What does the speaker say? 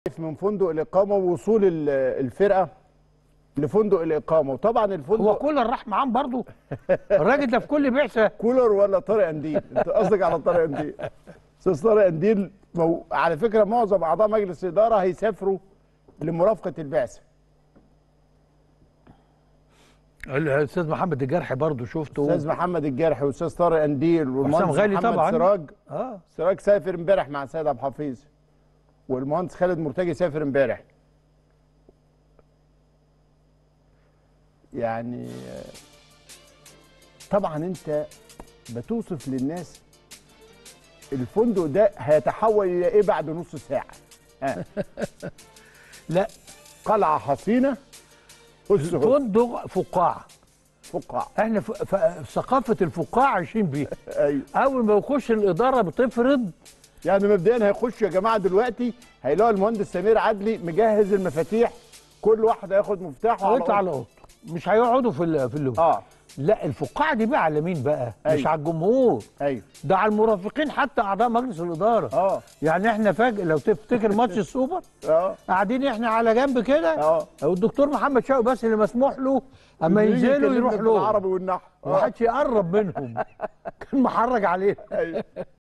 من فندق الاقامه ووصول ال- الفرقه لفندق الاقامه وطبعا هو الفندق كولر راح معاهم برضه الراجل ده في كل بعثه كولر ولا طارق انديل انت قصدك على طارق انديل استاذ طارق انديل مو... على فكره معظم اعضاء مجلس الاداره هيسافروا لمرافقه البعثه الاستاذ محمد الجرحي برضه شفته استاذ محمد الجرحي واستاذ طارق انديل والمهندس غالي محمد طبعاً. سراج اه سراج سافر امبارح مع سيد عبد الحفيظ والمهندس خالد مرتجي سافر امبارح يعني آه، طبعا انت بتوصف للناس الفندق ده هيتحول الى ايه بعد نص ساعه ها لا قلعه حصينه بص هو فندق فقاعه فقاعه احنا ف... ف... ثقافه الفقاعه عايشين بيها ايوه اول ما يخش الاداره بتفرض يعني مبدئيا هيخشوا يا جماعه دلوقتي هيلاقوا المهندس سمير عدلي مجهز المفاتيح كل واحد هياخد مفتاح وعلى وانت على اوضه مش هيقعدوا في ال... في اللوب اه لا الفقاعه دي بقى على مين بقى مش أيوة. على الجمهور ايوه ده على المرافقين حتى اعضاء مجلس الاداره اه يعني احنا فاجئ لو تفتكر ماتش السوبر اه قاعدين احنا على جنب كده اه والدكتور محمد شوقي بس اللي مسموح له اما يجي ينزلوا يكلمنا يروح له بالعربي والنحو اه ومحدش يقرب منهم كان محرج عليه ايوه